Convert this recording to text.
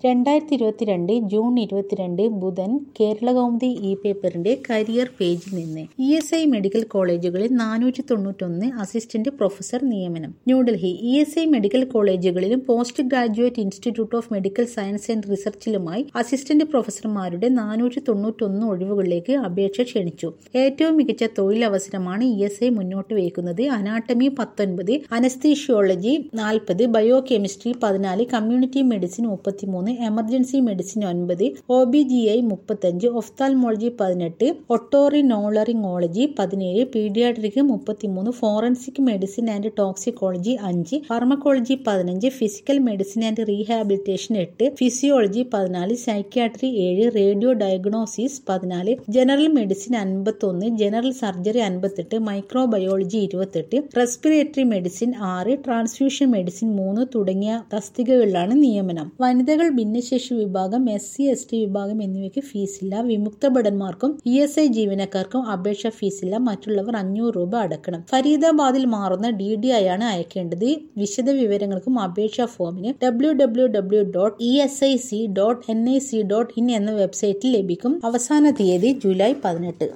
രണ്ടായിരത്തി ഇരുപത്തിരണ്ട് ജൂൺ ഇരുപത്തിരണ്ട് ബുധൻ കേരളകൗമുദി ഇ പേപ്പറിന്റെ കരിയർ പേജിൽ നിന്ന് ഇ എസ് ഐ മെഡിക്കൽ കോളേജുകളിൽ നാനൂറ്റി തൊണ്ണൂറ്റൊന്ന് അസിസ്റ്റന്റ് പ്രൊഫസർ നിയമനം New Delhi E S I medical കോളേജുകളിലും post graduate institute of medical science and റിസർച്ചിലുമായി അസിസ്റ്റന്റ് പ്രൊഫസർമാരുടെ നാനൂറ്റി തൊണ്ണൂറ്റൊന്ന് ഒഴിവുകളിലേക്ക് അപേക്ഷ ക്ഷണിച്ചു ഏറ്റവും മികച്ച തൊഴിലവസരമാണ് ഇ എസ് ഐ മുന്നോട്ട് വയ്ക്കുന്നത് അനാട്ടമി പത്തൊൻപത് അനസ്തീഷ്യോളജി നാൽപ്പത് ബയോ കെമിസ്ട്രി പതിനാല് കമ്മ്യൂണിറ്റി മെഡിസിൻ മുപ്പത്തിമൂന്ന് എമർജൻസി മെഡിസിൻ ഒൻപത് ഒ ബി ജി ഐ മുപ്പത്തഞ്ച് ഒഫ്താൽമോളജി പതിനെട്ട് ഒട്ടോറിനോളറിങ്ങോളജി പതിനേഴ് പീഡിയാട്രിക് മുപ്പത്തിമൂന്ന് ഫോറൻസിക് മെഡിസിൻ ആൻഡ് ടോക്സിക്കോളജി അഞ്ച് ഫാർമക്കോളജി പതിനഞ്ച് ഫിസിക്കൽ മെഡിസിൻ ആൻഡ് റീഹാബിലിറ്റേഷൻ എട്ട് ഫിസിയോളജി പതിനാല് സൈക്യാട്രി ഏഴ് റേഡിയോ ഡയഗ്നോസിസ് പതിനാല് ജനറൽ മെഡിസിൻ അൻപത്തൊന്ന് ജനറൽ സർജറി അൻപത്തെട്ട് മൈക്രോബയോളജി ഇരുപത്തെട്ട് റെസ്പിറേറ്ററി മെഡിസിൻ ആറ് ട്രാൻസ്ഫ്യൂഷൻ മെഡിസിൻ മൂന്ന് തുടങ്ങിയ തസ്തികകളിലാണ് നിയമനം വനിതകൾ ഭിന്നശേഷി വിഭാഗം എസ് സി എസ് ടി വിഭാഗം എന്നിവയ്ക്ക് ഫീസില്ല വിമുക്ത ഭടന്മാർക്കും ഇ എസ് ഐ ജീവനക്കാർക്കും അപേക്ഷ ഫീസില്ല മറ്റുള്ളവർ അഞ്ഞൂറ് രൂപ അടക്കണം ഫരീദാബാദിൽ മാറുന്ന ഡി ഡി ഐ ആണ് അയക്കേണ്ടത് വിശദ വിവരങ്ങൾക്കും അപേക്ഷാ ഫോമിന് W W W dot E S I C dot N I C dot in എന്ന വെബ്സൈറ്റിൽ ലഭിക്കും അവസാന തീയതി ജൂലൈ പതിനെട്ട്